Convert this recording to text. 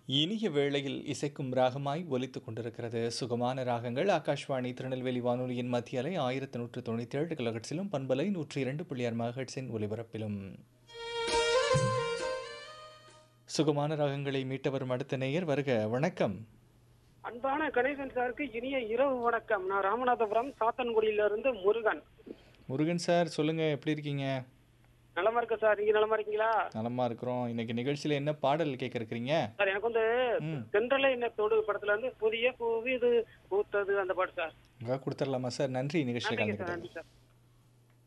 இனிய வேளையில் இசைக்கும் ராகமாய் ஒலித்துக் கொண்டிருக்கிறது சுகமான ராகங்கள் ஆகாஷ்வாணி திருநெல்வேலி வானொலியின் மத்திய அலை ஆயிரத்தி நூற்று தொண்ணூற்றி ஏழு கிலோஹெட்ஸிலும் பண்பலை நூற்றி இரண்டு புள்ளியார் மகட்ஸின் ஒலிபரப்பிலும் சுகமான ராகங்களை மீட்ட வரும் அடுத்த நேயர் வருக வணக்கம் அன்பான கணேசன் சாருக்கு இனிய இரவு வணக்கம் நான் ராமநாதபுரம் சாத்தன்குடியில இருந்து முருகன் முருகன் சார் சொல்லுங்க எப்படி இருக்கீங்க நலமா இருக்க சார் நீங்க நலமா இருக்கீங்களா நலமா இருக்கிறோம் இன்னைக்கு நிகழ்ச்சியில என்ன பாடல் கேட்க இருக்கிறீங்க சார் எனக்கு வந்து ம் தென்றலை என்ன தொடு படத்துல இருந்து புதிய பூவி இது பூத்தது அந்த பாட்டு சார் உங்க கொடுத்துடலாமா சார் நன்றி நிகழ்ச்சியில் நன்றிங்க சார் கலந்துக்கிட்டேன் நன்றி சார்